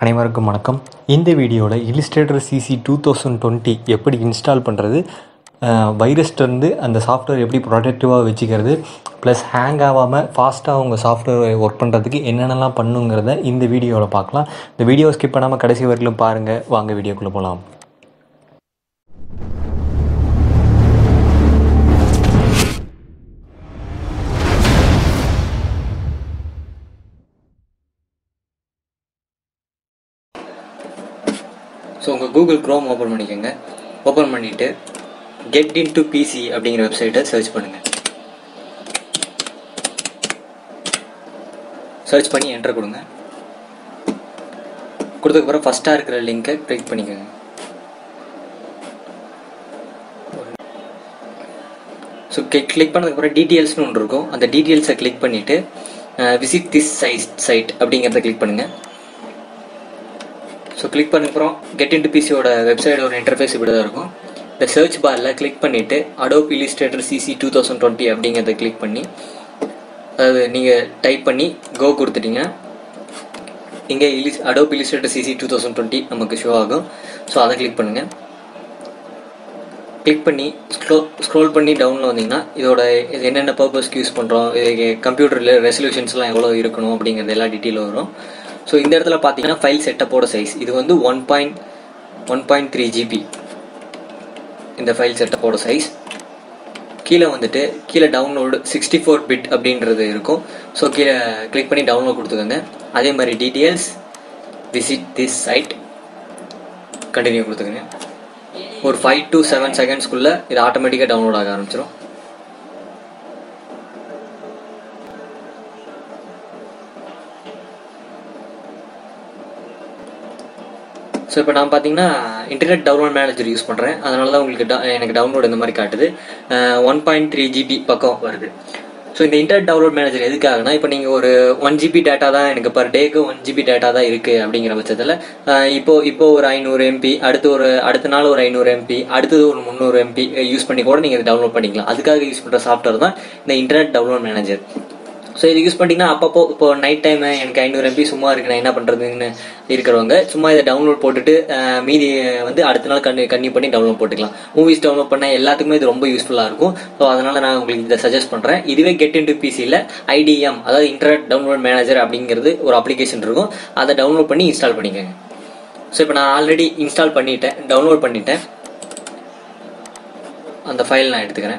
அனைவருக்கும் வணக்கம் இந்த வீடியோவில் Illustrator CC two thousand twenty எப்படி இன்ஸ்டால் பண்ணுறது வைரஸ்லேருந்து அந்த சாஃப்ட்வேர் எப்படி ப்ரொடக்டிவாக வச்சுக்கிறது ப்ளஸ் ஹேங் ஆகாமல் ஃபாஸ்ட்டாக உங்கள் சாஃப்ட்வேர் ஒர்க் பண்ணுறதுக்கு என்னென்னலாம் பண்ணுங்கிறத இந்த வீடியோவில் பார்க்கலாம் இந்த வீடியோ ஸ்கிப் பண்ணாமல் கடைசி வரைக்கும் பாருங்கள் வாங்க வீடியோக்குள்ளே போகலாம் ஸோ உங்கள் கூகுள் க்ரோம் ஓப்பன் பண்ணிக்கோங்க ஓப்பன் பண்ணிவிட்டு கெட் இன் டு பிசி அப்படிங்கிற வெப்சைட்டை சர்ச் பண்ணுங்கள் சர்ச் பண்ணி என்டர் கொடுங்க கொடுத்ததுக்கப்புறம் ஃபஸ்ட்டாக இருக்கிற லிங்கை கிளிக் பண்ணிக்கோங்க ஸோ கிளிக் பண்ணதுக்கப்புறம் டீட்டெயில்ஸ்னு ஒன்று இருக்கும் அந்த டீட்டெயில்ஸை கிளிக் பண்ணிவிட்டு விசிட் திஸ் சைஸ் சைட் அப்படிங்கிறத கிளிக் பண்ணுங்கள் ஸோ கிளிக் பண்ணப்புறம் கெட் இன்டு பிசியோட வெப்சைட்டோட இன்டர்ஃபேஸ் இப்படி தான் இருக்கும் இந்த சர்ச் பாரில் கிளிக் பண்ணிவிட்டு Adobe Illustrator CC two thousand twenty அப்படிங்கிறத கிளிக் பண்ணி அதாவது நீங்கள் டைப் பண்ணி கோ கொடுத்துட்டீங்க இங்கே இலிஸ் Adobe Illustrator CC two thousand twenty நமக்கு ஷோ ஆகும் ஸோ அதை கிளிக் பண்ணுங்கள் கிளிக் பண்ணி ஸ்க்ரோ ஸ்க்ரோல் பண்ணி டவுனில் வந்தீங்கன்னா இதோட இது என்னென்ன பர்பஸ்க்கு யூஸ் பண்ணுறோம் இது கம்ப்யூட்டரில் ரெசல்யூஷன்ஸ்லாம் எவ்வளோ இருக்கணும் அப்படிங்கிறது எல்லா டீட்டெயிலும் வரும் ஸோ இந்த இடத்துல பார்த்தீங்கன்னா ஃபைல் செட்டப்போட சைஸ் இது வந்து one point one point three GB இந்த ஃபைல் செட்டப்போட சைஸ் கீழே வந்துட்டு கீழே டவுன்லோடு சிக்ஸ்டி ஃபோர் பிட் அப்படின்றது இருக்கும் ஸோ கீழே கிளிக் பண்ணி டவுன்லோட் கொடுத்துக்கோங்க அதே மாதிரி details visit this site continue கொடுத்துக்கோங்க ஒரு ஃபைவ் டு செவன் செகண்ட்ஸ்க்குள்ளே இது ஆட்டோமேட்டிக்காக டவுன்லோட் ஆக ஆரம்பிச்சிடும் ஸோ இப்போ நான் பார்த்தீங்கன்னா இன்டர்நெட் டவுன்லோட் மேனேஜர் யூஸ் பண்ணுறேன் அதனால தான் உங்களுக்கு da- எனக்கு டவுன்லோட் இந்த மாதிரி காட்டுது ஒன் பாயிண்ட் த்ரீ ஜிபி பக்கம் வருது ஸோ இந்த இன்டர்நெட் டவுன்லோட் மேனேஜர் எதுக்காகனா இப்போ நீங்கள் ஒரு ஒன் ஜிபி டேட்டா தான் எனக்கு பர் டேக்கு ஒன் ஜிபி டேட்டா தான் இருக்குது அப்படிங்கிற பட்சத்தில் இப்போ இப்போ ஒரு ஐநூறு எம்பி அடுத்து ஒரு அடுத்த நாள் ஒரு ஐநூறு எம்பி அடுத்தது ஒரு முந்நூறு எம்பி யூஸ் பண்ணி கூட நீங்கள் டவுன்லோட் பண்ணிக்கலாம் அதுக்காக யூஸ் பண்ணுற சாஃப்ட்வேர் தான் இந்த இன்டர்நெட் டவுன்லோட் மேனேஜர் ஸோ இது யூஸ் பண்ணிட்டீங்கன்னா அப்பப்போ இப்போ நைட் டைம் எனக்கு ஐநூறு எம்பி சும்மா இருக்கு நான் என்ன பண்ணுறதுன்னு இருக்கிறவங்க சும்மா இதை டவுன்லோட் போட்டுட்டு அஹ், மீதி வந்து அடுத்த நாள் கண்ணு கண்ணி பண்ணி டவுன்லோட் போட்டுக்கலாம் மூவிஸ் டவுன்லோட் பண்ண எல்லாத்துக்குமே இது ரொம்ப யூஸ்ஃபுல்லாக இருக்கும் ஸோ அதனால நான் உங்களுக்கு இதை சஜஸ்ட் பண்ணுறேன் இதுவே கெட் இன் டு பிசியில் ஐடிஎம் அதாவது இன்டர்நெட் டவுன்லோட் மேனேஜர் அப்படிங்கிறது ஒரு அப்ளிகேஷன் இருக்கும் அதை டவுன்லோட் பண்ணி இன்ஸ்டால் பண்ணிக்கோங்க ஸோ இப்போ நான் ஆல்ரெடி இன்ஸ்டால் பண்ணிட்டேன் டவுன்லோட் பண்ணிட்டேன் அந்த ஃபைல் நான் எடுத்துக்கிறேன்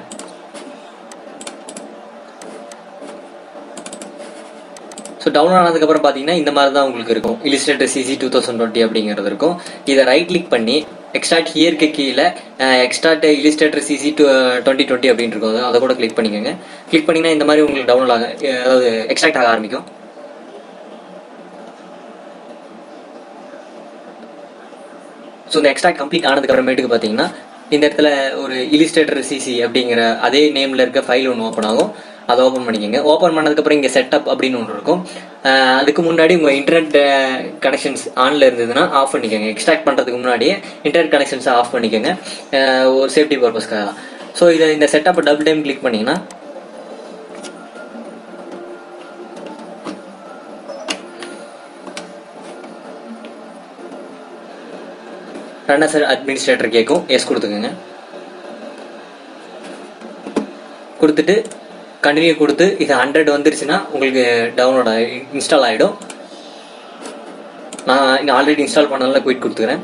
ஸோ டவுன்லோட் ஆனதுக்கப்புறம் பார்த்தீங்கன்னா இந்த மாதிரி தான் உங்களுக்கு இருக்கும் Illustrator CC two thousand twenty அப்படிங்கிறது இருக்கும் இதை ரைட் கிளிக் பண்ணி எக்ஸ்ட்ராக்ட் ஹியருக்கு கீழே extract Illustrator CC two twenty twenty அப்படின்னு இருக்கும் அதை கூட கிளிக் பண்ணிக்கோங்க கிளிக் பண்ணிங்கன்னா இந்த மாதிரி உங்களுக்கு டவுன்லோட் ஆக அதாவது எக்ஸ்ட்ராக்ட் ஆக ஆரம்பிக்கும் ஸோ இந்த எக்ஸ்ட்ராக்ட் கம்ப்ளீட் ஆனதுக்கு அப்புறமேட்டுக்கு பார்த்தீங்கன்னா இந்த இடத்துல ஒரு இல்லிஸ்ட்ரேட்டர் சிசி அப்படிங்கிற அதே நேமில் இருக்க ஃபைல் ஒன்று ஓப்பன் ஆகும் அதை ஓப்பன் பண்ணிக்கோங்க ஓப்பன் பண்ணதுக்கப்புறம் இங்கே செட்டப் அப்படின்னு ஒன்று இருக்கும் அஹ் அதுக்கு முன்னாடி உங்கள் இன்டர்நெட் கனெக்ஷன்ஸ் ஆனில் இருந்ததுன்னா ஆஃப் பண்ணிக்கோங்க எக்ஸ்ட்ராக்ட் பண்ணுறதுக்கு முன்னாடியே இன்டர்நெட் கனெக்ஷன்ஸை ஆஃப் பண்ணிக்கோங்க அஹ் ஒரு சேஃப்டி பர்பஸ்க்காக தான் ஸோ இதை இந்த செட்டப்பை டபுள் டைம் கிளிக் பண்ணிங்கன்னா ரன்னர் சார் அட்மினிஸ்ட்ரேட்டர் கேட்கும் எஸ் கொடுத்துக்கோங்க கொடுத்துட்டு கண்டினியூ கொடுத்து இது ஹண்ட்ரட் வந்துருச்சுன்னா உங்களுக்கு டவுன்லோட் ஆகி இன்ஸ்டால் ஆகிடும் நான் இங்கே ஆல்ரெடி இன்ஸ்டால் பண்ணதால குயிட் கொடுத்துக்கிறேன்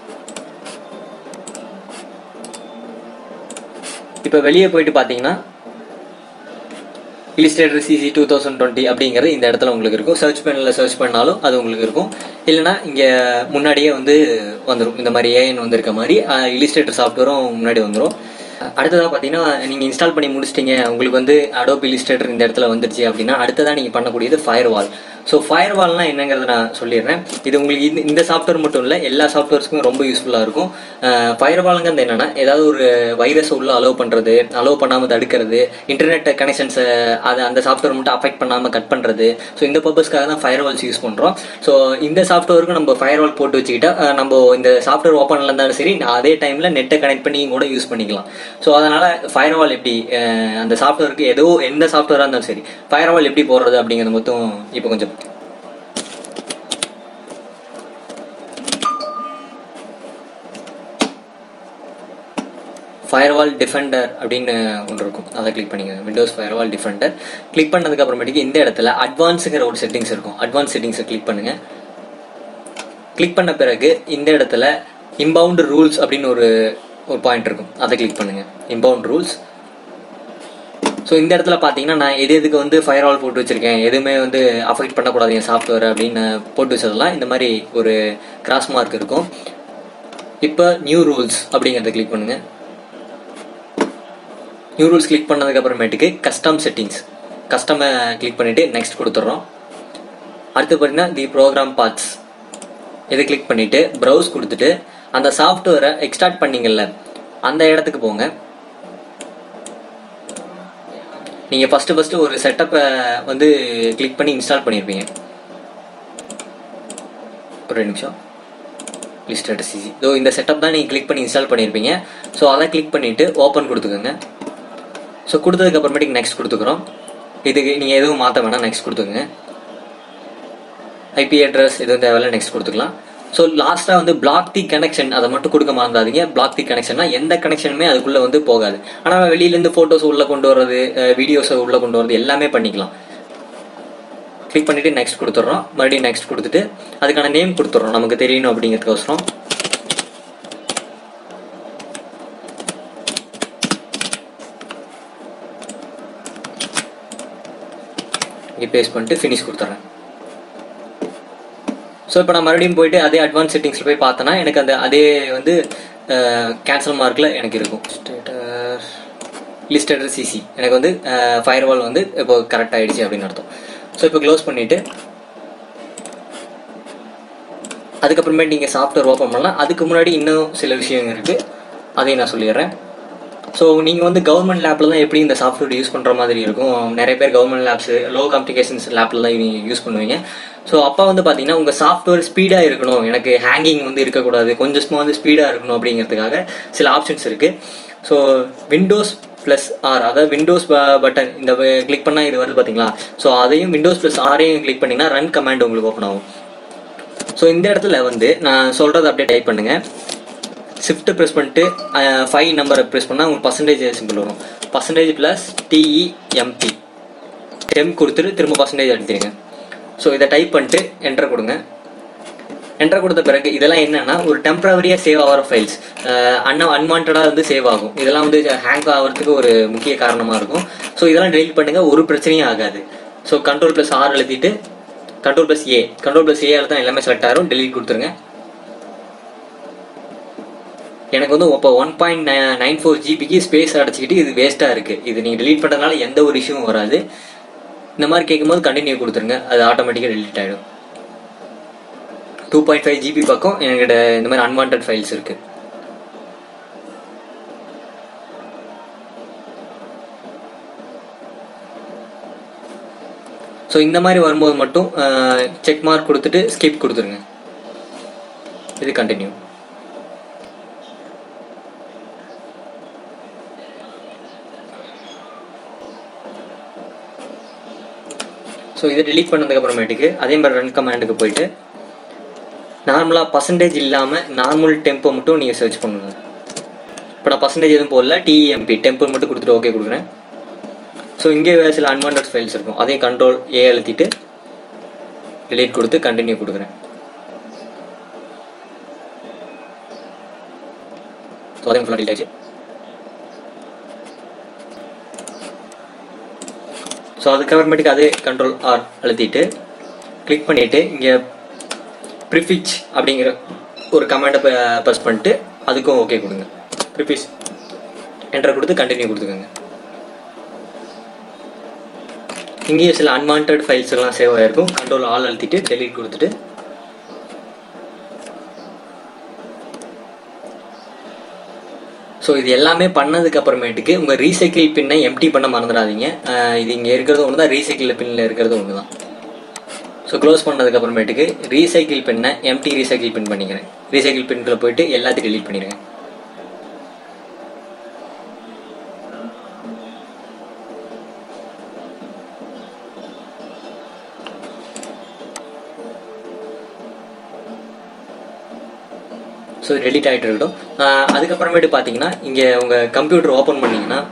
இப்போ வெளியே போயிட்டு பார்த்தீங்கன்னா Illustrator CC two thousand twenty அப்படிங்கிறது இந்த இடத்துல உங்களுக்கு இருக்கும் சர்ச் பேனலில் சர்ச் பண்ணாலும் அது உங்களுக்கு இருக்கும் இல்லைனா இங்கே முன்னாடியே வந்து வந்துடும் இந்த மாதிரி ஏஎன் வந்திருக்க மாதிரி இல்லிஸ்ட்ரேட்டர் சாஃப்ட்வேரும் முன்னாடி வந்துடும் அடுத்ததாக பார்த்தீங்கன்னா நீங்கள் இன்ஸ்டால் பண்ணி முடிச்சிட்டீங்க உங்களுக்கு வந்து அடோப் இல்லிஸ்ட்ரேட்டர் இந்த இடத்துல வந்துருச்சு அப்படின்னா அடுத்ததாக நீங்கள் பண்ணக்கூடியது ஃபயர் வால் ஸோ ஃபயர் வால்னா என்னங்கிறத நான் சொல்லிடுறேன் இது உங்களுக்கு இந்த இந்த சாஃப்ட்வேர் மட்டும் இல்லை எல்லா சாஃப்ட்வேர்ஸ்க்குமே ரொம்ப யூஸ்ஃபுல்லாக இருக்கும் ஃபயர் வாலுங்கிறது என்னன்னா ஏதாவது ஒரு வைரஸ் உள்ள அலோவ் பண்ணுறது அலோவ் பண்ணாமல் தடுக்கிறது இன்டர்நெட் கனெக்ஷன்ஸை அதை அந்த சாஃப்ட்வேர் மட்டும் அஃபெக்ட் பண்ணாமல் கட் பண்ணுறது ஸோ இந்த பர்பஸ்க்காக தான் ஃபயர் வால்ஸ் யூஸ் பண்ணுறோம் ஸோ இந்த சாஃப்ட்வேருக்கு நம்ம ஃபயர் வால் போட்டு வச்சுக்கிட்டா அஹ், நம்ம இந்த சாஃப்ட்வேர் ஓப்பனில் இருந்தாலும் சரி நான் அதே டைமில் நெட்டை கனெக்ட் பண்ணி கூட யூஸ் பண்ணிக்கலாம் ஸோ அதனால் ஃபயர் வால் எப்படி அஹ், அந்த சாஃப்ட்வேருக்கு ஏதோ எந்த சாஃப்ட்வேராக இருந்தாலும் சரி ஃபயர் வால் எப்படி போடுறது அப்படிங்கிறது மட்டும் இப்போ கொஞ்சம் ஃபயர்வால் டிஃபெண்டர் அப்படின்னு ஒன்று இருக்கும் அதை கிளிக் பண்ணிக்கோங்க விண்டோஸ் ஃபயர்வால் டிஃபெண்டர் கிளிக் பண்ணதுக்கு அப்புறமேட்டுக்கு இந்த இடத்துல அட்வான்ஸுங்கிற ஒரு செட்டிங்ஸ் இருக்கும் அட்வான்ஸ் செட்டிங்ஸை கிளிக் பண்ணுங்க கிளிக் பண்ண பிறகு இந்த இடத்துல இம்பவுண்ட் ரூல்ஸ் அப்படின்னு ஒரு ஒரு பாயிண்ட் இருக்கும் அதை கிளிக் பண்ணுங்க இம்பவுண்ட் ரூல்ஸ் ஸோ இந்த இடத்துல பார்த்தீங்கன்னா நான் எது எதுக்கு வந்து ஃபயர் ஆல் போட்டு வச்சிருக்கேன் எதுவுமே வந்து அஃபெக்ட் பண்ணக்கூடாது என் சாஃப்ட்வேர் அப்படின்னு போட்டு வச்சதெல்லாம் இந்த மாதிரி ஒரு கிராஸ் மார்க் இருக்கும் இப்போ நியூ ரூல்ஸ் அப்படிங்கிறத கிளிக் பண்ணுங்க நியூ ரூல்ஸ் கிளிக் பண்ணதுக்கு அப்புறமேட்டுக்கு கஸ்டம் செட்டிங்ஸ் கஸ்டமை கிளிக் பண்ணிட்டு நெக்ஸ்ட் கொடுத்துட்றோம் அடுத்து பார்த்தீங்கன்னா தி ப்ரோக்ராம் பார்ட்ஸ் இதை கிளிக் பண்ணிட்டு ப்ரௌஸ் கொடுத்துட்டு அந்த சாஃப்ட்வேரை எக்ஸ்ட்ராக்ட் பண்ணீங்கல்ல அந்த இடத்துக்கு போங்க நீங்க ஃபர்ஸ்ட் ஃபர்ஸ்ட் ஒரு செட்டப்பை வந்து கிளிக் பண்ணி இன்ஸ்டால் பண்ணியிருப்பீங்க ஒரு ரெண்டு நிமிஷம் லிஸ்டட் சிசி ஸோ இந்த செட்டப் தான் நீங்கள் கிளிக் பண்ணி இன்ஸ்டால் பண்ணியிருப்பீங்க ஸோ அதை கிளிக் பண்ணிவிட்டு ஓப்பன் கொடுத்துக்கோங்க ஸோ கொடுத்ததுக்கு அப்புறமேட்டுக்கு நெக்ஸ்ட் கொடுத்துக்குறோம் இதுக்கு நீங்கள் எதுவும் மாற்ற வேணாம் நெக்ஸ்ட் கொடுத்துக்கோங்க ஐபி அட்ரஸ் எதுவும் தேவையில்ல நெக்ஸ்ட் கொடுத்துக்கலாம் ஸோ லாஸ்ட்டாக வந்து பிளாக் தி கனெக்ஷன் அதை மட்டும் கொடுக்க மறந்துடாதீங்க பிளாக் தி கனெக்ஷன்னா எந்த கனெக்ஷனுமே அதுக்குள்ளே வந்து போகாது ஆனால் வெளியிலேருந்து ஃபோட்டோஸ் உள்ளே கொண்டு வர்றது வீடியோஸை உள்ளே கொண்டு வரது எல்லாமே பண்ணிக்கலாம் கிளிக் பண்ணிவிட்டு நெக்ஸ்ட் கொடுத்துட்றோம் மறுபடியும் நெக்ஸ்ட் கொடுத்துட்டு அதுக்கான நேம் கொடுத்துட்றோம் நமக்கு தெரியணும் அப்படிங்கிறதுக்கோசரம் இங்கே பேஸ்ட் பண்ணிட்டு ஃபினிஷ் கொடுத்துட்றேன் ஸோ இப்போ நான் மறுபடியும் போயிட்டு அதே அட்வான்ஸ் செட்டிங்ஸில் போய் பார்த்தேன்னா எனக்கு அந்த அதே வந்து கேன்சல் மார்க்கில் எனக்கு இருக்கும் லிஸ்டட் சிசி எனக்கு வந்து ஃபயர்வால் வந்து இப்போ கரெக்ட் ஆயிடுச்சு அப்படின்னு அர்த்தம் ஸோ இப்போ க்ளோஸ் பண்ணிவிட்டு அதுக்கப்புறமேட்டு நீங்கள் சாஃப்ட்வேர் ஓப்பன் பண்ணலாம் அதுக்கு முன்னாடி இன்னும் சில விஷயம் இருக்குது அதையும் நான் சொல்லிடுறேன் ஸோ நீங்கள் வந்து கவர்மெண்ட் லேப்பில் தான் எப்படி இந்த சாஃப்ட்வேர் யூஸ் பண்ணுற மாதிரி இருக்கும் நிறைய பேர் கவர்மெண்ட் லேப்ஸ் லோ காம்ப்ளிகேஷன்ஸ் லேப்பில் தான் நீங்கள் யூஸ் பண்ணுவீங்க ஸோ அப்போ வந்து பார்த்தீங்கன்னா உங்கள் சாஃப்ட்வேர் ஸ்பீடாக இருக்கணும் எனக்கு ஹேங்கிங் வந்து இருக்கக்கூடாது கொஞ்சம் வந்து ஸ்பீடாக இருக்கணும் அப்படிங்கிறதுக்காக சில ஆப்ஷன்ஸ் இருக்குது ஸோ விண்டோஸ் ப்ளஸ் ஆர் அதாவது விண்டோஸ் பட்டன் இந்த கிளிக் பண்ணால் இது வருது பார்த்தீங்களா ஸோ அதையும் விண்டோஸ் ப்ளஸ் ஆரையும் கிளிக் பண்ணிங்கன்னா ரன் கமாண்ட் உங்களுக்கு ஓப்பன் ஆகும் ஸோ இந்த இடத்துல வந்து நான் சொல்கிறத அப்படியே டைப் பண்ணுங்கள் ஷிஃப்ட் ப்ரெஸ் பண்ணிட்டு ஃபைவ் நம்பரை ப்ரெஸ் பண்ணால் உங்களுக்கு பர்சன்டேஜ் சிம்பிள் வரும் பர்சன்டேஜ் ப்ளஸ் டிஇஎம்பி டெம் கொடுத்துட்டு திரும்ப பர்சன்டேஜ் அடிச்சிருங்க ஸோ இதை டைப் பண்ணிட்டு என்டர் கொடுங்க என்டர் கொடுத்த பிறகு இதெல்லாம் என்னன்னா ஒரு டெம்பரவரியாக சேவ் ஆகிற ஃபைல்ஸ் அன்ன அன்வான்டாக வந்து சேவ் ஆகும் இதெல்லாம் வந்து ஹேங் ஆகிறதுக்கு ஒரு முக்கிய காரணமாக இருக்கும் ஸோ இதெல்லாம் டெலிட் பண்ணுங்க ஒரு பிரச்சனையும் ஆகாது ஸோ கண்ட்ரோல் ப்ளஸ் ஆர் எழுதிட்டு control plus A control plus A தான் எல்லாமே செலக்ட் ஆகும் டெலிட் கொடுத்துருங்க எனக்கு வந்து இப்போ ஒன் பாயிண்ட் நைன் ஃபோர் ஜிபிக்கு ஸ்பேஸ் அடைச்சிக்கிட்டு இது வேஸ்ட்டாக இருக்குது இது நீங்கள் டெலீட் பண்ணுறதுனால எந்த ஒரு இஷ்யூவும் வராது இந்த மாதிரி கேட்கும்போது கண்டினியூ கொடுத்துருங்க அது ஆட்டோமேட்டிக்காக டெலிட் ஆகிடும் டூ பாயிண்ட் ஃபைவ் ஜிபி பக்கம் என்கிட்ட இந்த மாதிரி அன்வான்ட் ஃபைல்ஸ் இருக்குது ஸோ இந்த மாதிரி வரும்போது மட்டும் செக் மார்க் கொடுத்துட்டு ஸ்கிப் கொடுத்துருங்க இது கண்டினியூ ஸோ இதை delete பண்ணதுக்கு அப்புறமேட்டுக்கு அதே மாதிரி ரன் கமாண்டுக்கு போயிட்டு நார்மலாக பர்சன்டேஜ் இல்லாமல் நார்மல் டெம்போ மட்டும் நீங்கள் சர்ச் பண்ணுங்க இப்போ நான் பர்சன்டேஜ் எதுவும் போடல டிஎம்பி டெம்போ மட்டும் கொடுத்துட்டு ஓகே கொடுக்குறேன் ஸோ இங்கே சில அன்வான்ட் ஃபைல்ஸ் இருக்கும் அதையும் கண்ட்ரோல் ஏ அழுத்திட்டு delete கொடுத்து கண்டினியூ கொடுக்குறேன் ஸோ அதையும் ஃபுல்லாக delete ஆயிடுச்சு ஸோ அதுக்கப்புறமேட்டுக்கு அதே கண்ட்ரோல் ஆர் அழுத்திட்டு கிளிக் பண்ணிவிட்டு இங்கே ப்ரிஃபிச் அப்படிங்கிற ஒரு கமாண்டை ப்ரெஸ் பண்ணிட்டு அதுக்கும் ஓகே கொடுங்க ப்ரிஃபிச் என்டர் கொடுத்து கண்டினியூ கொடுத்துக்கோங்க இங்கேயும் சில அன்வான்ட் ஃபைல்ஸ் எல்லாம் சேவ் ஆகிருக்கும் கண்ட்ரோல் ஆல் அழுத்திட்டு டெலிட் கொடுத்துட்டு ஸோ இது எல்லாமே பண்ணதுக்கு அப்புறமேட்டுக்கு உங்கள் ரீசைக்கிள் பின்னை எம்டி பண்ண மறந்துடாதீங்க அஹ் இது இங்கே இருக்கிறது ஒன்று தான் ரீசைக்கிள் பின்னில் இருக்கிறது ஒன்று தான் ஸோ க்ளோஸ் பண்ணதுக்கு அப்புறமேட்டுக்கு ரீசைக்கிள் பின்னை எம்டி ரீசைக்கிள் பின் பண்ணிக்கிறேன் ரீசைக்கிள் பின்குள்ளே போயிட்டு எல்லாத்தையும் delete பண்ணிடுங்க ஸோ டெலிட் ஆகிட்டு இருக்கட்டும் ஆஹ் அதுக்கப்புறமேட்டு பார்த்தீங்கன்னா இங்கே உங்கள் கம்ப்யூட்டர் ஓப்பன் பண்ணிங்கன்னா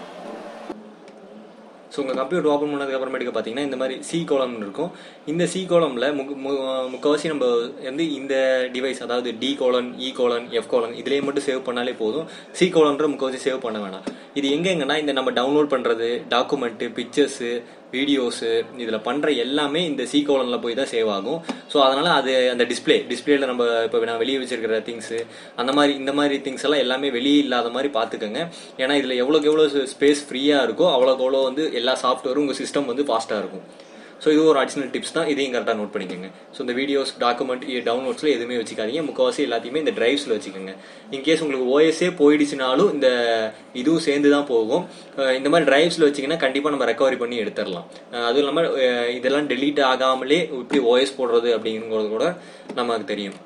ஸோ உங்கள் கம்ப்யூட்டர் ஓப்பன் பண்ணதுக்கு அப்புறமேட்டுக்கு பார்த்தீங்கன்னா இந்த மாதிரி சி கோலம்னு இருக்கும் இந்த சி கோலமில் முக்கு மு- முக்கால்வாசி நம்ம வந்து இந்த டிவைஸ் அதாவது D colon E colon F colon இதுலேயே மட்டும் சேவ் பண்ணாலே போதும் சி கோலன்ற முக்கால்வாசி சேவ் பண்ண வேணாம் இது எங்கெங்கன்னா இந்த நம்ம டவுன்லோட் பண்ணுறது டாக்குமெண்ட்டு பிக்சர்ஸு வீடியோஸு இதில் பண்ணுற எல்லாமே இந்த சி கோலனில் போய் தான் சேவ் ஆகும் ஸோ அதனால் அது அந்த டிஸ்ப்ளே டிஸ்பிளேல நம்ம இப்போ நான் வெளியே வச்சிருக்கிற திங்ஸு அந்த மாதிரி இந்த மாதிரி திங்ஸ் எல்லாம் எல்லாமே வெளியே இல்லாத மாதிரி பார்த்துக்கோங்க ஏன்னா இதில் எவ்வளோக்கு எவ்வளோ ஸ்பேஸ் ஃப்ரீயாக இருக்கோ அவ்வளோக்கு எவ்வளோ வந்து எல்லா சாஃப்ட்வேரும் உங்கள் சிஸ்டம் வந்து ஃபாஸ்ட்டாக இருக்கும் ஸோ இது ஒரு அடிஷனல் டிப்ஸ் தான் இதையும் கரெக்டாக நோட் பண்ணிக்கோங்க ஸோ இந்த வீடியோஸ் டாக்குமெண்ட் டவுன்லோட்ஸில் எதுவுமே வச்சுக்காதீங்க முக்கால்வாசி எல்லாத்தையுமே இந்த டிரைவ்ஸில் வச்சுக்கோங்க இன்கேஸ் உங்களுக்கு ஓஎஸ்ஏ போயிடுச்சுனாலும் இந்த இதுவும் சேர்ந்து தான் போகும் அஹ் இந்த மாதிரி டிரைவ்ஸில் வச்சிங்கன்னா கண்டிப்பாக நம்ம ரெக்கவரி பண்ணி எடுத்துடலாம் அஹ் அதுவும் இல்லாமல் அஹ் இதெல்லாம் டெலீட் ஆகாமலே இப்படி ஓஎஸ் போடுறது அப்படிங்கிறது கூட நமக்கு தெரியும்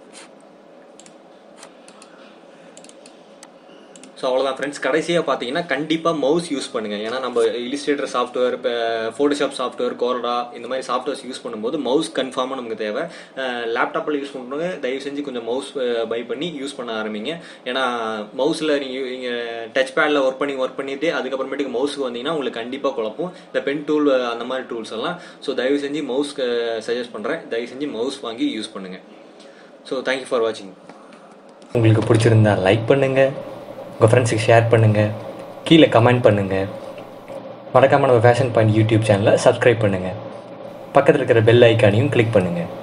ஸோ அவ்வளோதான் ஃப்ரெண்ட்ஸ் கடைசியாக பார்த்தீங்கன்னா கண்டிப்பாக மவுஸ் யூஸ் பண்ணுங்க ஏன்னா நம்ம இலிஸ்ட்ரேட்டர் சாஃப்ட்வேர் இப்போ ஃபோட்டோஷாப் சாஃப்ட்வேர் கோரடா இந்த மாதிரி சாஃப்ட்வேர்ஸ் யூஸ் பண்ணும்போது மவுஸ் கன்ஃபார்மாக நமக்கு தேவை லேப்டாப்பில் யூஸ் பண்ணுறவங்க தயவு செஞ்சு கொஞ்சம் மவுஸ் பை பண்ணி யூஸ் பண்ண ஆரம்பிங்க ஏன்னா மவுஸில் நீங்கள் நீங்கள் டச் பேடில் ஒர்க் பண்ணி ஒர்க் பண்ணிட்டு அதுக்கப்புறமேட்டுக்கு மவுஸுக்கு வந்தீங்கன்னா உங்களுக்கு கண்டிப்பாக குழப்பம் இந்த பென் டூல் அந்த மாதிரி டூல்ஸ் எல்லாம் ஸோ தயவு செஞ்சு மவுஸ் சஜஸ்ட் பண்ணுறேன் தயவு செஞ்சு மவுஸ் வாங்கி யூஸ் பண்ணுங்கள் ஸோ தேங்க்யூ ஃபார் வாட்சிங் உங்களுக்கு பிடிச்சிருந்தா லைக் பண்ணுங்கள் உங்கள் ஃப்ரெண்ட்ஸுக்கு ஷேர் பண்ணுங்கள் கீழே கமெண்ட் பண்ணுங்கள் மறக்காமல் நம்ம ஃபேஷன் பாயிண்ட் யூடியூப் சேனலை சப்ஸ்கிரைப் பண்ணுங்கள் பக்கத்தில் இருக்கிற பெல் ஐக்கானையும் கிளிக் பண்ணுங்கள்